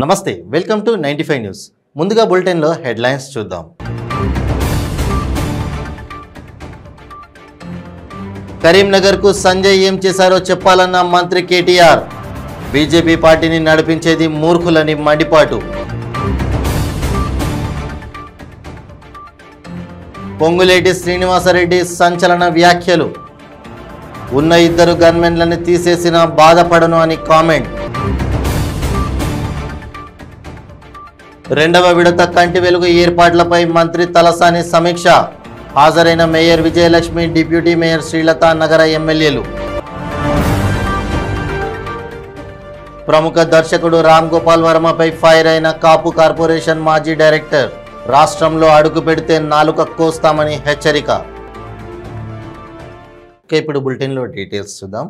నమస్తే welcome to ninety five news ముందుగా బులెటిన్లో హెడ్లైన్స్ చూద్దాం కరీంనగర్కు సంజయ్ ఏం చేశారో చెప్పాలన్న మంత్రి కేటీఆర్ బీజేపీ పార్టీని నడిపించేది మూర్ఖులని మండిపాటు పొంగులేటి శ్రీనివాసరెడ్డి సంచలన వ్యాఖ్యలు ఉన్న ఇద్దరు గన్మెన్లను తీసేసిన బాధపడను అని కామెంట్ రెండవ విడత కంటి వెలుగు ఏర్పాట్లపై మంత్రి తలసాని సమీక్ష హాజరైన mayor Vijayalakshmi deputy mayor Srilatha నగర ఎమ్మెల్యేలు ప్రముఖ దర్శకుడు రామ్ గోపాల్ వర్మపై ఫైర్ అయిన కాపు కార్పొరేషన్ మాజీ డైరెక్టర్ రాష్ట్రంలో అడుగు పెడితే నాలుక కోస్తామని హెచ్చరిక ఓకే ఇప్పుడు బులెటిన్లో డీటెయిల్స్ చూద్దాం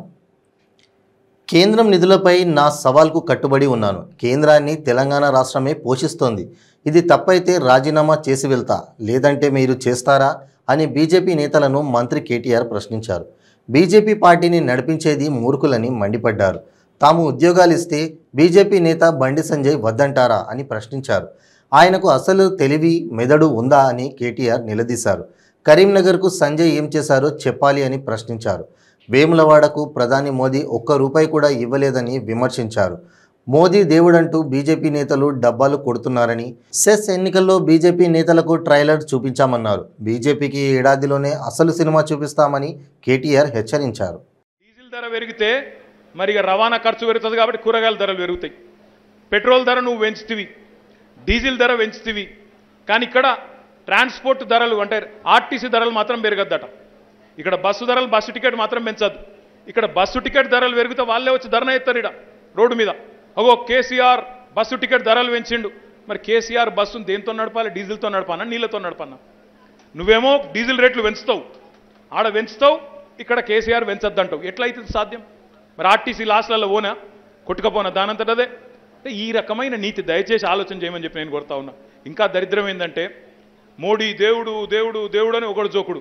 కేంద్రం నిధులపై నా సవాల్కు కట్టుబడి ఉన్నాను కేంద్రాన్ని తెలంగాణ రాష్ట్రమే పోషిస్తోంది ఇది తప్పైతే రాజీనామా చేసి వెళ్తా లేదంటే మీరు చేస్తారా అని బీజేపీ నేతలను మంత్రి కేటీఆర్ ప్రశ్నించారు బీజేపీ పార్టీని నడిపించేది మూర్ఖులని మండిపడ్డారు తాము ఉద్యోగాలు ఇస్తే బీజేపీ నేత బండి సంజయ్ వద్దంటారా అని ప్రశ్నించారు ఆయనకు అసలు తెలివి మెదడు ఉందా అని కేటీఆర్ నిలదీశారు కరీంనగర్కు సంజయ్ ఏం చేశారో చెప్పాలి అని ప్రశ్నించారు వేములవాడకు ప్రధాని మోదీ ఒక్క రూపాయి కూడా ఇవ్వలేదని విమర్శించారు మోదీ దేవుడంటూ బీజేపీ నేతలు డబ్బాలు కొడుతున్నారని సెస్ ఎన్నికల్లో బీజేపీ నేతలకు ట్రైలర్ చూపించామన్నారు బీజేపీకి ఈ ఏడాదిలోనే అసలు సినిమా చూపిస్తామని కేటీఆర్ హెచ్చరించారు డీజిల్ ధర పెరిగితే మరి ఇక రవాణా ఖర్చు పెరుగుతుంది కాబట్టి కూరగాయల ధరలు పెరుగుతాయి పెట్రోల్ ధర నువ్వు పెంచుతివి డీజిల్ ధర పెంచుతివి కానీ ఇక్కడ ట్రాన్స్పోర్ట్ ధరలు అంటే ఆర్టీసీ ధరలు మాత్రం పెరగద్దట ఇక్కడ బస్సు ధరలు బస్సు టికెట్ మాత్రం పెంచద్దు ఇక్కడ బస్సు టికెట్ ధరలు పెరిగితే వాళ్ళే వచ్చి ధరణ ఎత్తారు ఇక్కడ రోడ్డు మీద అగో కేసీఆర్ బస్సు టికెట్ ధరలు పెంచిండు మరి కేసీఆర్ బస్సును దేంతో నడపాలి డీజిల్తో నడపానా నీళ్ళతో నడపన్నా నువ్వేమో డీజిల్ రేట్లు పెంచుతావు ఆడ పెంచుతావు ఇక్కడ కేసీఆర్ పెంచొద్దంటావు ఎట్లయితుంది సాధ్యం మరి ఆర్టీసీ లాస్లలో ఓనా కొట్టుకపోనా దానంతటదే అంటే ఈ రకమైన నీతి దయచేసి ఆలోచన చేయమని చెప్పి నేను కొడతా ఉన్నా ఇంకా దరిద్రం ఏంటంటే మోడీ దేవుడు దేవుడు దేవుడు అని ఒకడు జోకుడు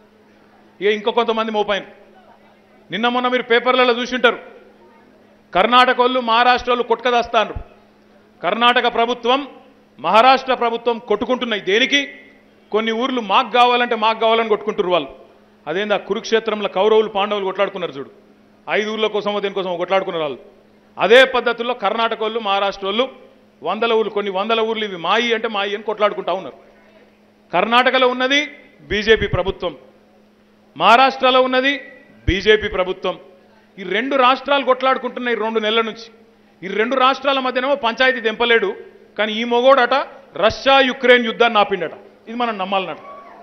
ఇక ఇంకో కొంతమంది మోపాయిన నిన్న మొన్న మీరు పేపర్లలో చూసింటారు కర్ణాటక వాళ్ళు మహారాష్ట్ర వాళ్ళు కొట్టుకదాస్తాను కర్ణాటక ప్రభుత్వం మహారాష్ట్ర ప్రభుత్వం కొట్టుకుంటున్నాయి దేనికి కొన్ని ఊర్లు మాకు కావాలంటే మాకు కావాలని కొట్టుకుంటారు వాళ్ళు అదేందా కురుక్షేత్రంలో కౌరవులు పాండవులు కొట్లాడుకున్నారు చూడు ఐదు ఊర్ల కోసమో దేనికోసం కొట్లాడుకున్నారు వాళ్ళు అదే పద్ధతుల్లో కర్ణాటక వాళ్ళు మహారాష్ట్ర వాళ్ళు వందల ఊర్లు కొన్ని వందల ఊర్లు ఇవి మాయి అంటే మాయి అని కొట్లాడుకుంటా ఉన్నారు కర్ణాటకలో ఉన్నది బీజేపీ ప్రభుత్వం మహారాష్ట్రలో ఉన్నది బీజేపీ ప్రభుత్వం ఈ రెండు రాష్ట్రాలు కొట్లాడుకుంటున్నాయి రెండు నెలల నుంచి ఈ రెండు రాష్ట్రాల మధ్యనేమో పంచాయతీ తెంపలేడు కానీ ఈ మొగోడట రష్యా యుక్రెయిన్ యుద్ధాన్ని ఆపిండట ఇది మనం నమ్మాలన్నట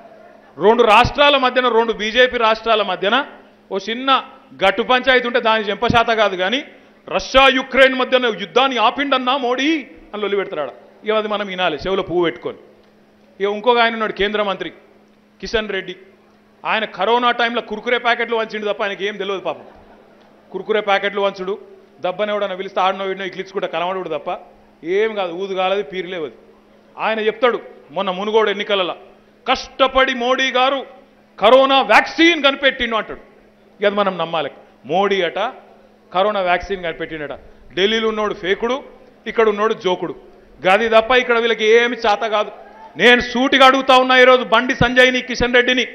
రెండు రాష్ట్రాల మధ్యన రెండు బీజేపీ రాష్ట్రాల మధ్యన ఓ చిన్న గట్టు పంచాయతీ ఉంటే దాని చెంపశాత కాదు కానీ రష్యా యుక్రెయిన్ మధ్యన యుద్ధాన్ని ఆపిండన్నా మోడీ అని లొల్లి పెడతాడు ఇక అది మనం వినాలి చెవులో పువ్వు పెట్టుకొని ఇక ఇంకొక ఆయన ఉన్నాడు కేంద్ర మంత్రి కిషన్ రెడ్డి ఆయన కరోనా టైంలో కురుకురే ప్యాకెట్లు వంచిండు తప్ప ఆయనకి ఏం తెలియదు పాపం కురుకురే ప్యాకెట్లు వంచుడు దబ్బనెవడన్నా పిలిస్తే ఆడనో వీడినో ఇక్లిచ్చుకుంటే కలవడుడు తప్ప ఏం కాదు ఊదు కాలేదు పీరులేవది ఆయన చెప్తాడు మొన్న మునుగోడు ఎన్నికలలో కష్టపడి మోడీ గారు కరోనా వ్యాక్సిన్ కనిపెట్టిండు అంటాడు ఇక అది మనం నమ్మాలి మోడీ అట కరోనా వ్యాక్సిన్ కనిపెట్టిండట ఢిల్లీలో ఉన్నోడు ఫేకుడు ఇక్కడ ఉన్నోడు జోకుడు గది తప్ప ఇక్కడ వీళ్ళకి ఏమి చేత కాదు నేను సూటిగా అడుగుతా ఉన్నా ఈరోజు బండి సంజయ్ని కిషన్ రెడ్డిని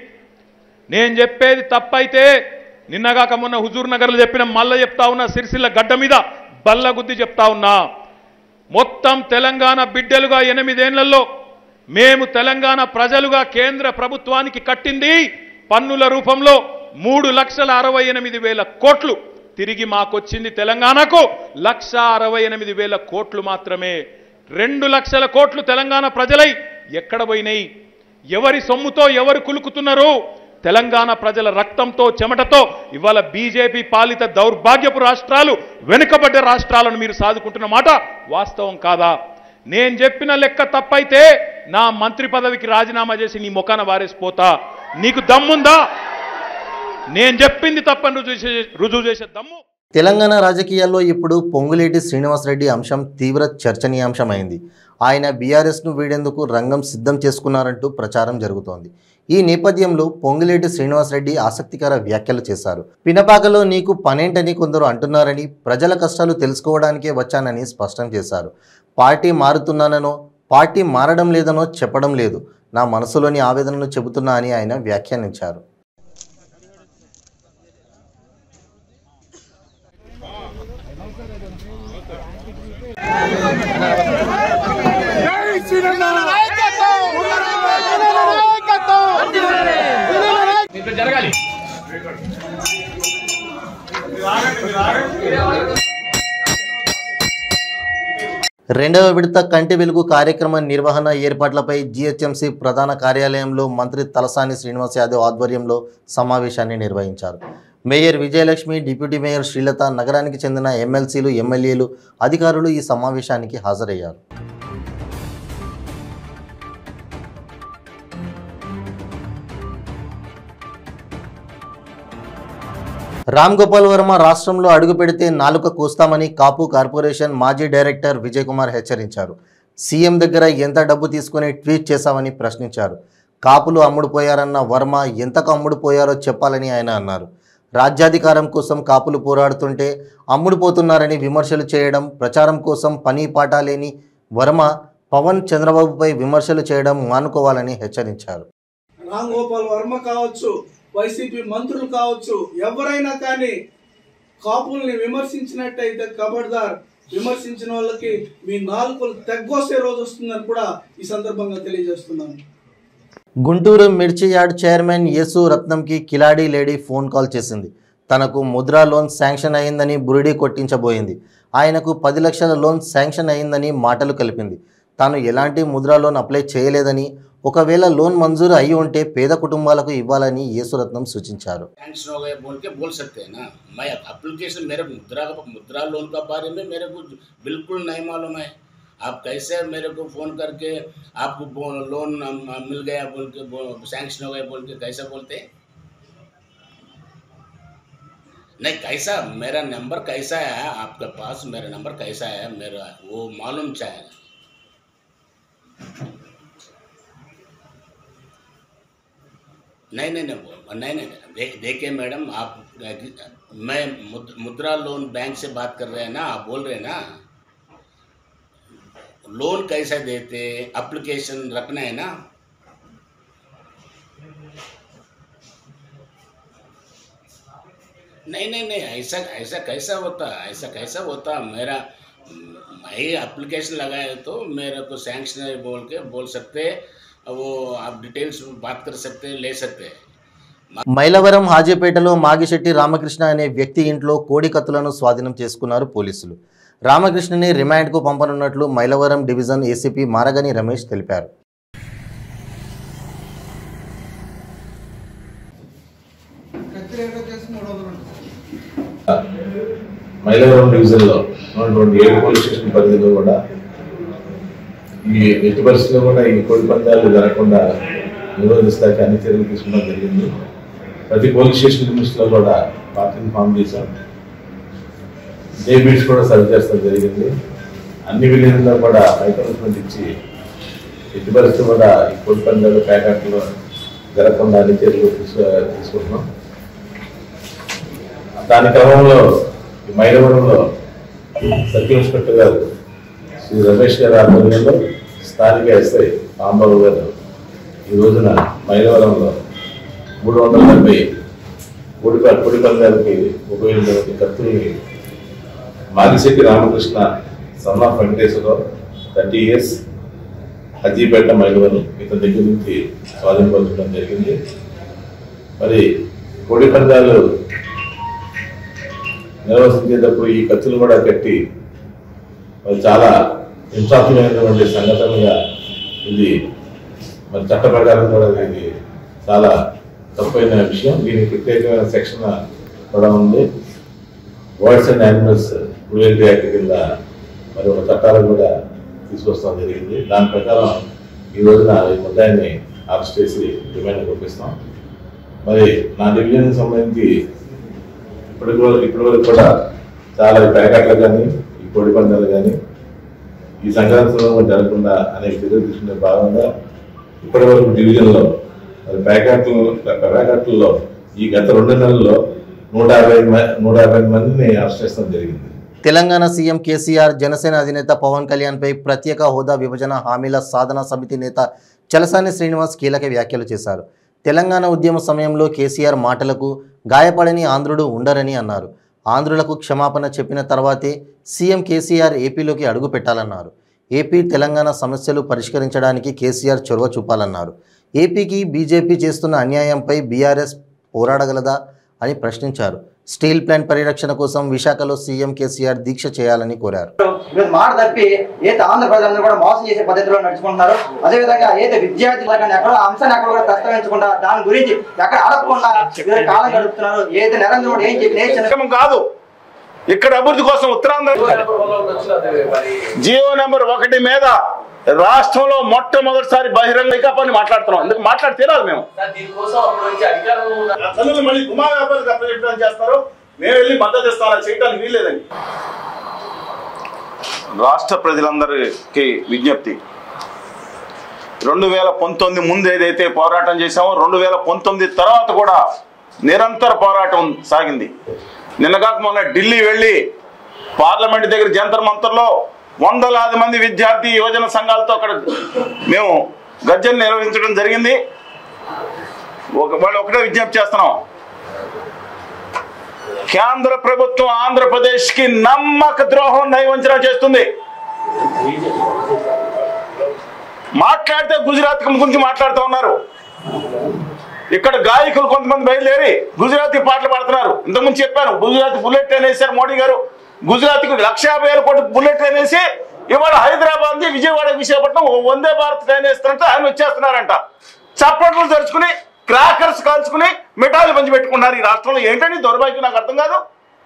నేను చెప్పేది తప్పైతే నిన్నగాక మొన్న హుజూర్ నగర్లో చెప్పిన మళ్ళా చెప్తా ఉన్నా సిరిసిల్ల గడ్డ మీద బల్ల గుద్ది చెప్తా ఉన్నా మొత్తం తెలంగాణ బిడ్డలుగా ఎనిమిదేళ్లలో మేము తెలంగాణ ప్రజలుగా కేంద్ర ప్రభుత్వానికి కట్టింది పన్నుల రూపంలో మూడు లక్షల అరవై ఎనిమిది వేల కోట్లు తిరిగి మాకొచ్చింది తెలంగాణకు లక్ష అరవై ఎనిమిది వేల కోట్లు మాత్రమే రెండు లక్షల కోట్లు తెలంగాణ ప్రజలై ఎక్కడ పోయినాయి ఎవరి సొమ్ముతో ఎవరు కులుకుతున్నారు తెలంగాణ ప్రజల రక్తంతో చెమటతో ఇవాళ బీజేపీ పాలిత దౌర్భాగ్యపు రాష్ట్రాలు వెనుకబడ్డ రాష్ట్రాలను మీరు సాదుకుంటున్న మాట వాస్తవం కాదా నేను చెప్పిన లెక్క తప్పైతే నా మంత్రి పదవికి రాజీనామా చేసి నీ ముఖాన వారేసిపోతా నీకు దమ్ముందా నేను చెప్పింది తప్పని రుజువు చేసే రుజువు చేసే దమ్ము తెలంగాణ రాజకీయాల్లో ఇప్పుడు పొంగులేటి శ్రీనివాసరెడ్డి అంశం తీవ్ర చర్చనీయాంశమైంది ఆయన బీఆర్ఎస్ను వీడేందుకు రంగం సిద్ధం చేసుకున్నారంటూ ప్రచారం జరుగుతోంది ఈ నేపథ్యంలో పొంగులేటి శ్రీనివాసరెడ్డి ఆసక్తికర వ్యాఖ్యలు చేశారు పినపాకలో నీకు పనేంటని కొందరు అంటున్నారని ప్రజల కష్టాలు తెలుసుకోవడానికే వచ్చానని స్పష్టం చేశారు పార్టీ మారుతున్నాననో పార్టీ మారడం లేదనో చెప్పడం లేదు నా మనసులోని ఆవేదనను చెబుతున్నా అని ఆయన వ్యాఖ్యానించారు ఇట్లా జరగాలి రెండవ విడత కంటి వెలుగు కార్యక్రమ నిర్వహణ ఏర్పాట్లపై జీహెచ్ఎంసీ ప్రధాన కార్యాలయంలో మంత్రి తలసాని శ్రీనివాస్ యాదవ్ ఆధ్వర్యంలో సమావేశాన్ని నిర్వహించారు mayor Vijayalakshmi deputy mayor Srilatha నగరానికి చెందిన ఎమ్మెల్సీలు ఎమ్మెల్యేలు అధికారులు ఈ సమావేశానికి హాజరయ్యారు రామ్ గోపాల్ వర్మ రాష్ట్రంలో అడుగు పెడితే నాలుక కోస్తామని కాపు కార్పొరేషన్ మాజీ డైరెక్టర్ విజయ్ కుమార్ హెచ్చరించారు సీఎం దగ్గర ఎంత డబ్బు తీసుకుని ట్వీట్ చేశామని ప్రశ్నించారు కాపులు అమ్ముడుపోయారన్న వర్మ ఎంతకు అమ్ముడుపోయారో చెప్పాలని ఆయన అన్నారు రాజ్యాధికారం కోసం కాపులు పోరాడుతుంటే అమ్ముడుపోతున్నారని విమర్శలు చేయడం ప్రచారం కోసం పని పాట లేని వర్మ పవన్ చంద్రబాబుపై విమర్శలు చేయడం మానుకోవాలని హెచ్చరించారు రామ్ గోపాల్ వర్మ కావచ్చు వైసీపీ మంత్రులు కావచ్చు ఎవరైనా కానీ కాపుల్ని విమర్శించినట్టయితే కబడ్దార్ విమర్శించిన వాళ్ళకి మీ నాలుకలు తెగ్గొసే రోజు వస్తుందని కూడా ఈ సందర్భంగా తెలియజేస్తున్నాను గుంటూరు మిర్చి యార్డ్ చైర్మన్ యేసు రత్నంకి కిలాడీ లేడీ ఫోన్ కాల్ చేసింది తనకు ముద్రా లోన్ శాంక్షన్ అయిందని బురిడి కొట్టించబోయింది ఆయనకు పది లక్షల లోన్ శాంక్షన్ అయిందని మాటలు కలిపింది తాను ఎలాంటి ముద్రా లోన్ అప్లై చేయలేదని ఒకవేళ లోన్ మంజూరు అయి ఉంటే పేద కుటుంబాలకు ఇవ్వాలని యేసురత్నం సూచించారు सैंक्शन हो गए बोल के बोल सकते हैं ना मैं एप्लीकेशन मेरे मुद्रा का मुद्रा लोन का बारे में मेरे को बिल्कुल नहीं मालूम है आप कैसे मेरे को फ़ोन करके आपको बो- लोन अम, मिल गया बोल के सैंक्शन हो गया बोल के कैसे बोलते हैं नहीं कैसा मेरा नंबर कैसा है आपके पास मेरा नंबर कैसा है मेरा वो मालूम चाहिए नहीं नहीं नहीं वो- नहीं नहीं नहीं। दे, देखिए मैडम आप मैं मुद- मुद्रा लोन बैंक से बात कर रहे हैं ना आप बोल रहे हैं ना लोन कैसे देते एप्लीकेशन रखना है ना नहीं नहीं नहीं ऐसा ऐसा कैसा होता ऐसा कैसा होता मेरा मैं एप्लीकेशन लगाया तो मेरे को सैंक्शन है बोल के बोल सकते वो आप डिटेल्स बात कर सकते ले सकते हैं మైలవరం హాజీపేటలో మాగిశెట్టి రామకృష్ణ అనే వ్యక్తి ఇంట్లో కోడి కత్తులను స్వాధీనం చేసుకున్నారు పోలీసులు రామకృష్ణని రిమాండ్కు పంపనున్నట్లు మైలవరం డివిజన్ ఏసీపీ మారగని రమేష్ తెలిపారు మైలవరం డివిజన్లో ఉన్నటువంటి ఏడు పోలీస్ స్టేషన్ పరిధిలో కూడా ఈ ఎట్టి పరిస్థితుల్లో కూడా ఈ కోడి పందాలు జరగకుండా నిరోధిస్తాకి అన్ని చర్యలు తీసుకోవడం జరిగింది ప్రతి పోలీస్ స్టేషన్ లిమిట్స్లో కూడా పార్టీని ఫామ్ చేశాం డే బీట్స్ కూడా సర్వ్ చేస్తాం జరిగింది అన్ని విలేజ్లో కూడా మైక్రోస్మెంట్ ఇచ్చి ఎట్టి పరిస్థితులు కూడా ఈ కోడి పందాలు ప్యాకెట్లు జరగకుండా అన్ని చర్యలు తీసు తీసుకుంటున్నాం దాని క్రమంలో ఈ మైలవరంలో సర్కిల్ ఇన్స్పెక్టర్ గారు శ్రీ రమేష్ గారి ఆధ్వర్యంలో స్థానిక ఎస్ఐ రాంబాబు గారు ఈ రోజున మైలవరంలో మూడు వందల డెబ్బై కోడి ప- కోడి పందాలకి ఉపయోగించిన కత్తుల్ని మాగిశెట్టి రామకృష్ణ సన్న వెంకటేశ్వరరావు థర్టీ ఇయర్స్ హజీపేట మైలవరం ఇతని దగ్గర నుంచి స్వాధీనపరచడం జరిగింది మరి కోడి పందాలు నిర్వహించేటప్పుడు ఈ ఖర్చులు కూడా కట్టి మరి చాలా హింసాత్మకమైనటువంటి సంఘటనగా ఇది మరి చట్ట ప్రకారం కూడా ఇది చాలా తప్పైన విషయం దీనికి ప్రత్యేకమైన సెక్షన్ కూడా ఉంది words and animals cruelty act కింద మరి ఒక చట్టాలు కూడా తీసుకొస్తాం జరిగింది దాని ప్రకారం ఈ రోజున ఈ ముద్దాయిని అరెస్ట్ చేసి రిమాండ్ పంపిస్తాం మరి నా డివిజన్కి సంబంధించి ఇప్పటి వరకు ఇప్పటి వరకు కూడా చాలా ఈ ప్యాకెట్లు కానీ ఈ కోడి పందాలు కానీ ఈ సంక్రాంతిలో జరగకుండా అనేక చర్యలు తీసుకునే భాగంగా ఇప్పటి వరకు డివిజన్లో మరి ప్యాకెట్లు ప్యాకెట్లలో ఈ గత రెండు నెలల్లో నూట యాభై మ- నూట యాభై మందిని అరెస్ట్ చేస్తాం జరిగింది తెలంగాణ సీఎం కేసీఆర్ జనసేన అధినేత పవన్ కళ్యాణ్పై ప్రత్యేక హోదా విభజన హామీల సాధన సమితి నేత చలసాని శ్రీనివాస్ కీలక వ్యాఖ్యలు చేశారు తెలంగాణ ఉద్యమ సమయంలో కేసీఆర్ మాటలకు గాయపడని ఆంధ్రుడు ఉండరని అన్నారు ఆంధ్రులకు క్షమాపణ చెప్పిన తర్వాతే సీఎం కేసీఆర్ ఏపీలోకి అడుగు పెట్టాలన్నారు ఏపీ తెలంగాణ సమస్యలు పరిష్కరించడానికి కేసీఆర్ చొరవ చూపాలన్నారు ఏపీకి బీజేపీ చేస్తున్న అన్యాయంపై బీఆర్ఎస్ పోరాడగలదా అని ప్రశ్నించారు స్టీల్ ప్లాంట్ పరిరక్షణ కోసం విశాఖలో సీఎం కేసీఆర్ దీక్ష చేయాలని కోరారు ఈరోజు మాట తప్పి ఏదైతే ఆంధ్ర ప్రజలందరూ కూడా మోసం చేసే పద్ధతిలో నడుచుకుంటున్నారు అదేవిధంగా ఏదైతే విద్యార్థులు కానీ ఎక్కడ ఆ అంశాన్ని ఎక్కడ కూడా ప్రస్తావించకుండా దాని గురించి ఎక్కడ అడగకుండా ఈరోజు కాలం గడుపుతున్నారు ఏదైతే నరేంద్ర మోడీ ఏం చెప్పి ఏ చిన్న కార్యక్రమం కాదు ఇక్కడ అభివృద్ధి కోసం ఉత్తరాంధ్ర జియో నెంబర్ ఒకటి మీద రాష్ట్రంలో మొట్టమొదటిసారి బహిరంగ పని మాట్లాడుతున్నాం ఎందుకు మాట్లాడి తీరాలి మేము తల్లులు మళ్ళీ గుమా వ్యాపారికి అప్పచెప్పడం చేస్తారు మేము వెళ్ళి మద్దతు ఇస్తాం అలా చేయడానికి వీల్లేదండి రాష్ట్ర ప్రజలందరికీ విజ్ఞప్తి రెండు వేల పంతొమ్మిది ముందు ఏదైతే పోరాటం చేశామో రెండు వేల పంతొమ్మిది తర్వాత కూడా నిరంతర పోరాటం సాగింది నిన్నగాక మొన్న ఢిల్లీ వెళ్ళి పార్లమెంట్ దగ్గర జంతర్ మంతర్లో వందలాది మంది విద్యార్థి యువజన సంఘాలతో అక్కడ మేము గర్జన నిర్వహించడం జరిగింది ఒక వాళ్ళు ఒకటే విజ్ఞప్తి చేస్తున్నాం కేంద్ర ప్రభుత్వం ఆంధ్రప్రదేశ్కి నమ్మక ద్రోహం నయవంచన చేస్తుంది మాట్లాడితే గుజరాత్ గురించి మాట్లాడుతూ ఉన్నారు ఇక్కడ గాయకులు కొంతమంది బయలుదేరి గుజరాతీ పాటలు పాడుతున్నారు ఇంతకుముందు చెప్పాను గుజరాతీ బుల్లెట్ ట్రైన్ వేశారు మోడీ గారు గుజరాత్కి లక్ష యాభై వేల కోట్ల బుల్లెట్ ట్రైన్ వేసి ఇవాళ హైదరాబాద్ నుంచి విజయవాడ విశాఖపట్నం ఓ వందే భారత్ ట్రైన్ వేస్తారంటే ఆయన వచ్చేస్తున్నారంట చప్పట్లు తెరుచుకుని క్రాకర్స్ కాల్చుకుని మిఠాయిలు పంచి పెట్టుకున్నారు ఈ రాష్ట్రంలో ఏంటండి దౌర్భాగ్యం నాకు అర్థం కాదు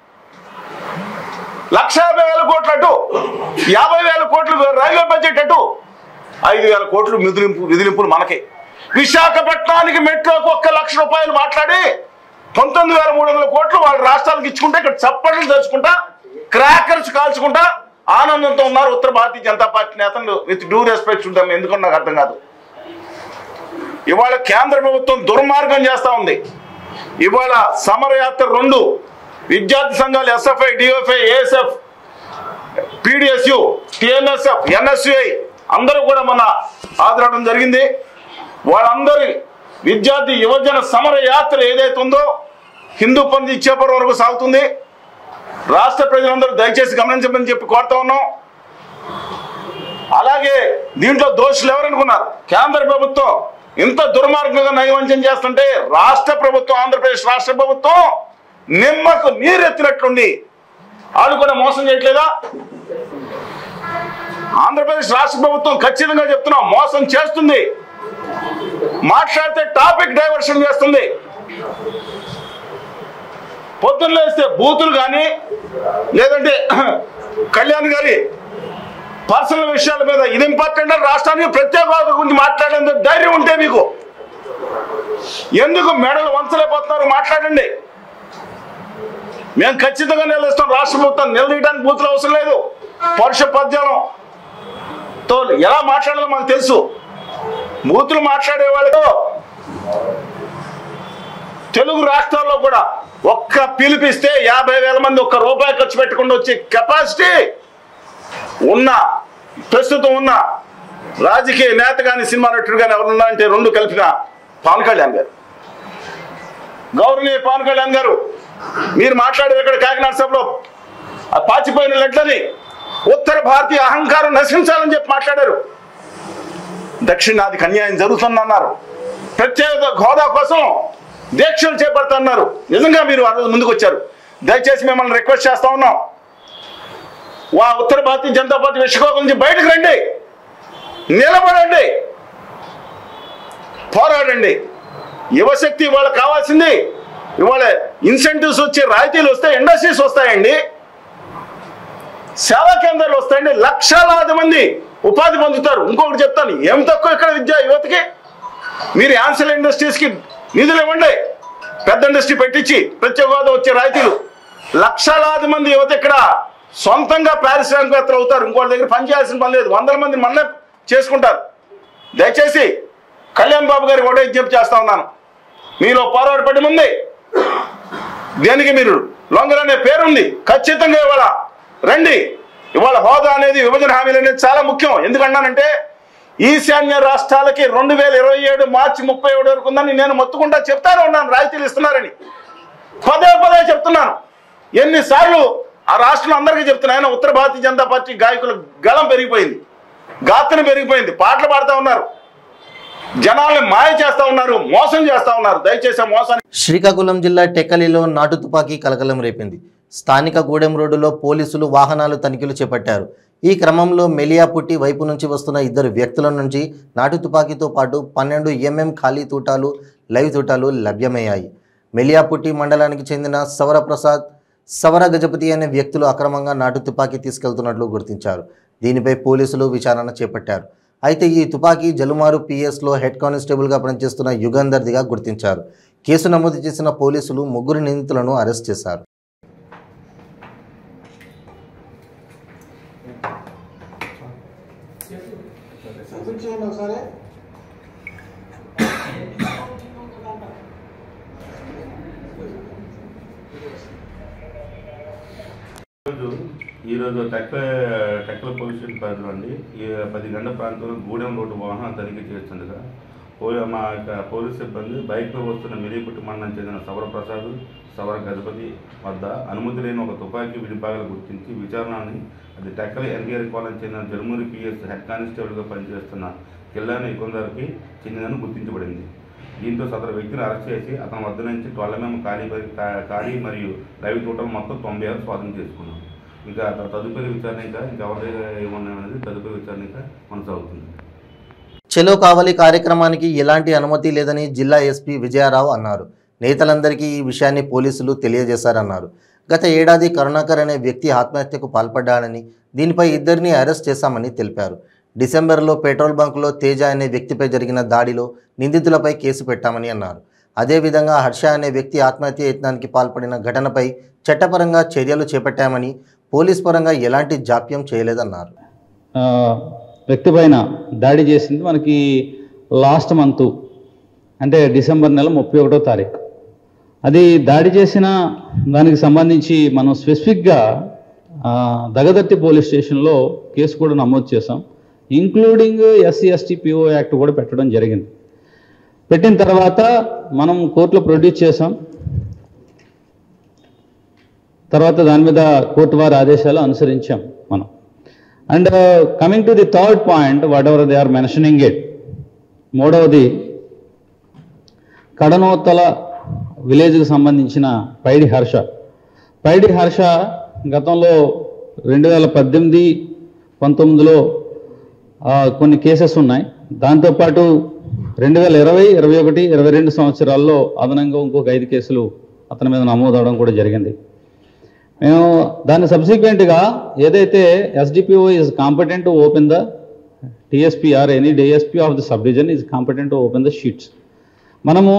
లక్ష యాభై వేల కోట్లు అటు యాభై వేల కోట్లు రైల్వే బడ్జెట్ అటు ఐదు వేల కోట్లు మిదిలింపు విదిలింపులు మనకి విశాఖపట్నానికి మెట్రోకి ఒక్క లక్ష రూపాయలు మాట్లాడి పంతొమ్మిది వేల మూడు వందల కోట్లు వాళ్ళ రాష్ట్రాలకు ఇచ్చుకుంటే ఇక్కడ చప్పట్లు తెరుచుకుంటా క్రాకర్స్ కాల్చుకుంటా ఆనందంతో ఉన్నారు ఉత్తర భారతీయ జనతా పార్టీ నేతలు విత్ డ్యూ రెస్పెక్ట్ ఉంటాం ఎందుకని నాకు అర్థం కాదు ఇవాళ కేంద్ర ప్రభుత్వం దుర్మార్గం చేస్తా ఉంది ఇవాళ సమరయాత్ర రెండు విద్యార్థి సంఘాలు SFI DFI ASF PDSU TNSF NSUI అందరూ కూడా మన హాజరవడం జరిగింది వాళ్ళందరి విద్యార్థి యువజన సమర యాత్ర ఏదైతే ఉందో హిందూ పని ఇచ్చేపటి వరకు సాగుతుంది రాష్ట్ర ప్రజలందరూ దయచేసి గమనించమని చెప్పి కోరుతా ఉన్నాం అలాగే దీంట్లో దోషులు ఎవరనుకున్నారు కేంద్ర ప్రభుత్వం ఇంత దుర్మార్గంగా నయవంచన చేస్తుంటే రాష్ట్ర ప్రభుత్వం ఆంధ్రప్రదేశ్ రాష్ట్ర ప్రభుత్వం నిమ్మకు నీరెత్తినట్లుండి వాళ్ళు కూడా మోసం చేయట్లేదా ఆంధ్రప్రదేశ్ రాష్ట్ర ప్రభుత్వం ఖచ్చితంగా చెప్తున్నాం మోసం చేస్తుంది మాట్లాడితే టాపిక్ డైవర్షన్ చేస్తుంది పొద్దున్న లేస్తే బూతులు కానీ లేదంటే కళ్యాణ్ గారి పర్సనల్ విషయాల మీద ఇది ఇంపార్టెంట్ అని రాష్ట్రానికి ప్రత్యేక హోదా గురించి మాట్లాడేందుకు ధైర్యం ఉంటే మీకు ఎందుకు మెడలు వంచలేకపోతున్నారు మాట్లాడండి మేము ఖచ్చితంగా నిలదీస్తాం రాష్ట్ర ప్రభుత్వం నిలదీయడానికి బూతులు అవసరం లేదు పరుష పద్యాలంతో ఎలా మాట్లాడాలో మాకు తెలుసు బూతులు మాట్లాడే వాళ్ళతో తెలుగు రాష్ట్రాల్లో కూడా ఒక్క పిలిపిస్తే యాభై వేల మంది ఒక్క రూపాయి ఖర్చు పెట్టకుండా వచ్చే కెపాసిటీ ఉన్న ప్రస్తుతం ఉన్న రాజకీయ నేత కానీ సినిమా నటుడు కానీ ఎవరున్నా అంటే రెండు కలిపిన పవన్ కళ్యాణ్ గారు గౌరవనీయ పవన్ కళ్యాణ్ గారు మీరు మాట్లాడేది ఇక్కడ కాకినాడ సభలో ఆ పాచిపోయిన లెట్లని ఉత్తర భారతీయ అహంకారం నశించాలని చెప్పి మాట్లాడారు దక్షిణాదికి అన్యాయం జరుగుతుందన్నారు ప్రత్యేక హోదా కోసం దీక్షలు చేపడుతున్నారు నిజంగా మీరు ఆ రోజు ముందుకు వచ్చారు దయచేసి మిమ్మల్ని రిక్వెస్ట్ చేస్తా ఉన్నాం వా ఉత్తర భారతీయ జనతా పార్టీ విశ్వకోపం నుంచి బయటకు రండి నిలబడండి పోరాడండి యువశక్తి ఇవాళ కావాల్సింది ఇవాళ ఇన్సెంటివ్స్ వచ్చి రాయితీలు వస్తే ఇండస్ట్రీస్ వస్తాయండి సేవా కేంద్రాలు వస్తాయండి లక్షలాది మంది ఉపాధి పొందుతారు ఇంకొకటి చెప్తాను ఏం తక్కువ ఇక్కడ విద్య యువతకి మీరు యాన్సల్ ఇండస్ట్రీస్కి నిధులు ఇవ్వండి పెద్ద ఇండస్ట్రీ పెట్టించి ప్రత్యేక హోదా వచ్చే రాయితీలు లక్షలాది మంది యువత ఇక్కడ సొంతంగా పారిశ్రామికవేత్తలు అవుతారు ఇంకోటి దగ్గర పని చేయాల్సిన పని లేదు వందల మంది మనలే చేసుకుంటారు దయచేసి కళ్యాణ్ బాబు గారికి ఒకటే విజ్ఞప్తి చేస్తా ఉన్నాను మీలో పోరాటపడి ఉంది దేనికి మీరు లొంగర్ అనే పేరుంది ఖచ్చితంగా ఇవాళ రండి ఇవాళ హోదా అనేది విభజన హామీలు అనేది చాలా ముఖ్యం ఎందుకన్నానంటే ఈశాన్య రాష్ట్రాలకి రెండు వేల ఇరవై ఏడు మార్చి ముప్పై ఏడు వరకు ఉందని నేను మొత్తుకుంటా చెప్తానే ఉన్నాను రాయితీలు ఇస్తున్నారని పదే పదే చెప్తున్నాను ఎన్నిసార్లు ఆ రాష్ట్రంలో అందరికీ చెప్తున్నాను ఉత్తర భారతీయ జనతా పార్టీ గాయకుల గళం పెరిగిపోయింది గాత్రం పెరిగిపోయింది పాటలు పాడుతూ ఉన్నారు జనాల్ని మాయ చేస్తా ఉన్నారు మోసం చేస్తా ఉన్నారు దయచేసి ఆ మోసాన్ని శ్రీకాకుళం జిల్లా టెక్కలిలో నాటు తుపాకీ కలకలం రేపింది స్థానిక గూడెం రోడ్డులో పోలీసులు వాహనాలు తనిఖీలు చేపట్టారు ఈ క్రమంలో మెలియాపుట్టి వైపు నుంచి వస్తున్న ఇద్దరు వ్యక్తుల నుంచి నాటు తుపాకీతో పాటు పన్నెండు ఎంఎం ఖాళీ తూటాలు లైవ్ తూటాలు లభ్యమయ్యాయి మెలియాపుట్టి మండలానికి చెందిన సవర ప్రసాద్ సవర గజపతి అనే వ్యక్తులు అక్రమంగా నాటు తుపాకీ తీసుకెళ్తున్నట్లు గుర్తించారు దీనిపై పోలీసులు విచారణ చేపట్టారు అయితే ఈ తుపాకీ జలుమారు పిఎస్లో హెడ్ కానిస్టేబుల్గా పనిచేస్తున్న యుగంధర్దిగా గుర్తించారు కేసు నమోదు చేసిన పోలీసులు ముగ్గురు నిందితులను అరెస్ట్ చేశారు ఈరోజు ఈరోజు టెక్క టెక్కల పోలీస్ స్టేషన్ పరిధిలో అండి ఈ పది గంటల ప్రాంతంలో గూడెం రోడ్డు వాహనం తనిఖీ చేస్తుండగా పోలీ మా యొక్క పోలీస్ సిబ్బంది బైక్లో వస్తున్న మిలీపుట్టి మండలం చెందిన సవర ప్రసాద్ సవర గజపతి వద్ద అనుమతి లేని ఒక తుపాకీ విడిభాగాలు గుర్తించి విచారణని అది టెక్కల ఎన్టీఆర్ కాలనీ చెందిన జరుమూరి పిఎస్ హెడ్ కానిస్టేబుల్గా పనిచేస్తున్న కిల్లాని ఇకొందరికి చెందినదని గుర్తించబడింది దీంతో సదరు వ్యక్తిని అరెస్ట్ చేసి అతని వద్ద నుంచి ట్వెల్వ్ ఎంఎం ఖాళీ పరి- కా- ఖాళీ మరియు లైవ్ టోటల్ మొత్తం తొంభై ఆరు స్వాధీనం చేసుకున్నాం ఇంకా త- తదుపరి విచారణ ఇంకా ఇంకెవరి ఏమన్నా అనేది తదుపరి విచారణ ఇంకా కొనసాగుతుంది చెలో కావలి కార్యక్రమానికి ఎలాంటి అనుమతి లేదని జిల్లా ఎస్పీ విజయారావు అన్నారు నేతలందరికీ ఈ విషయాన్ని పోలీసులు తెలియజేశారన్నారు గత ఏడాది కరుణాకర్ అనే వ్యక్తి ఆత్మహత్యకు పాల్పడ్డాడని దీనిపై ఇద్దరిని అరెస్ట్ చేశామని తెలిపారు డిసెంబర్లో పెట్రోల్ బంకులో తేజ అనే వ్యక్తిపై జరిగిన దాడిలో నిందితులపై కేసు పెట్టామని అన్నారు అదేవిధంగా హర్ష అనే వ్యక్తి ఆత్మహత్య యత్నానికి పాల్పడిన ఘటనపై చట్టపరంగా చర్యలు చేపట్టామని పోలీస్ పరంగా ఎలాంటి జాప్యం చేయలేదన్నారు ఆ, వ్యక్తి పైన దాడి చేసింది మనకి లాస్ట్ మంత్ అంటే డిసెంబర్ నెల ముప్పై ఒకటో తారీఖు అది దాడి చేసిన దానికి సంబంధించి మనం స్పెసిఫిక్గా ఆ, దగదర్తి పోలీస్ స్టేషన్లో కేసు కూడా నమోదు చేసాం including SC ST PO act కూడా పెట్టడం జరిగింది పెట్టిన తర్వాత మనం కోర్టులో ప్రొడ్యూస్ చేసాం తర్వాత దాని మీద కోర్టు వారి ఆదేశాలు అనుసరించాం మనం and coming to the third point whatever they are mentioning it మూడవది కడనోత్తల విలేజ్కి సంబంధించిన పైడి హర్ష పైడి హర్ష గతంలో రెండు వేల పద్దెనిమిది పంతొమ్మిదిలో ఆ, కొన్ని కేసెస్ ఉన్నాయి దాంతోపాటు రెండు వేల ఇరవై ఇరవై ఒకటి ఇరవై రెండు సంవత్సరాల్లో అదనంగా ఇంకొక ఐదు కేసులు అతని మీద నమోదవడం కూడా జరిగింది మేము దాన్ని సబ్సిక్వెంట్గా ఏదైతే SDPO is competent to open the TSPR any DSP of the sub division is competent to open the sheets మనము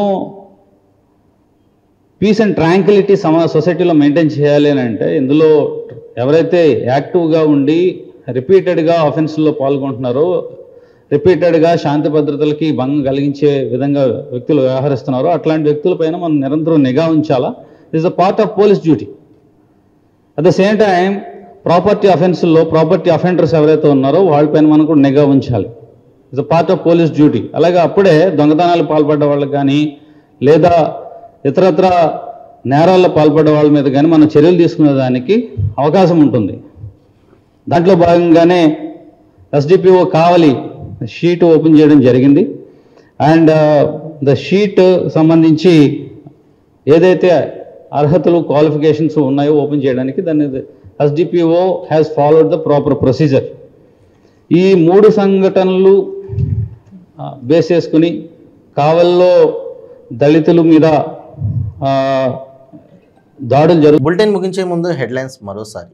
పీస్ అండ్ ట్రాంక్విలిటీ సమా సొసైటీలో మెయింటైన్ చేయాలి అని అంటే ఇందులో ఎవరైతే యాక్టివ్గా ఉండి రిపీటెడ్గా ఆఫెన్స్లో పాల్గొంటున్నారో రిపీటెడ్గా శాంతి భద్రతలకి భంగం కలిగించే విధంగా వ్యక్తులు వ్యవహరిస్తున్నారో అట్లాంటి వ్యక్తులపైన మనం నిరంతరం నిఘా ఉంచాలా is a part of police duty at the same time property అఫెన్స్లో ప్రాపర్టీ అఫెండర్స్ ఎవరైతే ఉన్నారో వాళ్ళపైన మనం కూడా నిఘా ఉంచాలి it's a part of police duty అలాగే అప్పుడే దొంగతనాలు పాల్పడ్డ వాళ్ళకి కానీ లేదా ఇతరత్ర నేరాల్లో పాల్పడ్డ వాళ్ళ మీద కానీ మనం చర్యలు తీసుకునే దానికి అవకాశం ఉంటుంది దాంట్లో భాగంగానే ఎస్డిపిఓ కావాలి షీట్ ఓపెన్ చేయడం జరిగింది అండ్ ద షీట్ సంబంధించి ఏదైతే అర్హతలు క్వాలిఫికేషన్స్ ఉన్నాయో ఓపెన్ చేయడానికి దాన్ని SDPO has followed the proper procedure ఈ మూడు సంఘటనలు బేస్ చేసుకుని కావల్లో దళితుల మీద ఆ, దాడులు జరుగు బులెటిన్ ముగించే ముందు హెడ్లైన్స్ మరోసారి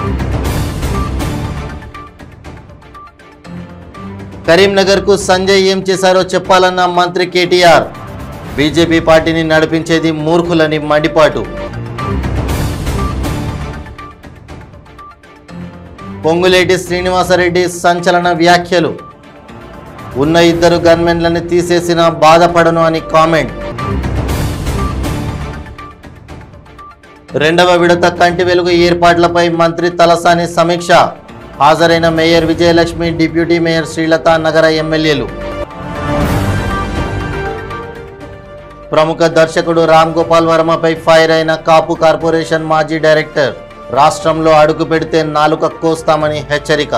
కరీంనగర్కు సంజయ్ ఏం చేశారో చెప్పాలన్న మంత్రి కేటీఆర్ బీజేపీ పార్టీని నడిపించేది మూర్ఖులని మండిపాటు పొంగులేటి శ్రీనివాసరెడ్డి సంచలన వ్యాఖ్యలు ఉన్న ఇద్దరు గన్మెన్లను తీసేసిన బాధపడను అని కామెంట్ రెండవ విడత కంటి వెలుగు ఏర్పాట్లపై మంత్రి తలసాని సమీక్ష హాజరైన mayor Vijayalakshmi deputy mayor Srilatha నగర ఎమ్మెల్యేలు ప్రముఖ దర్శకుడు రామ్ గోపాల్ వర్మపై ఫైర్ అయిన కాపు కార్పొరేషన్ మాజీ డైరెక్టర్ రాష్ట్రంలో అడుగు పెడితే నాలుక కోస్తామని హెచ్చరిక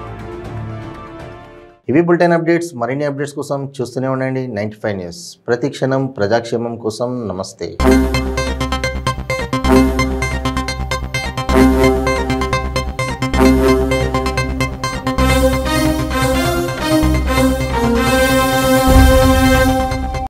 ఇవి బులెటిన్ అప్డేట్స్ మరిన్ని అప్డేట్స్ కోసం చూస్తూనే ఉండండి నైంటీ ఫైవ్ న్యూస్ ప్రతి క్షణం ప్రజాక్షేమం కోసం నమస్తే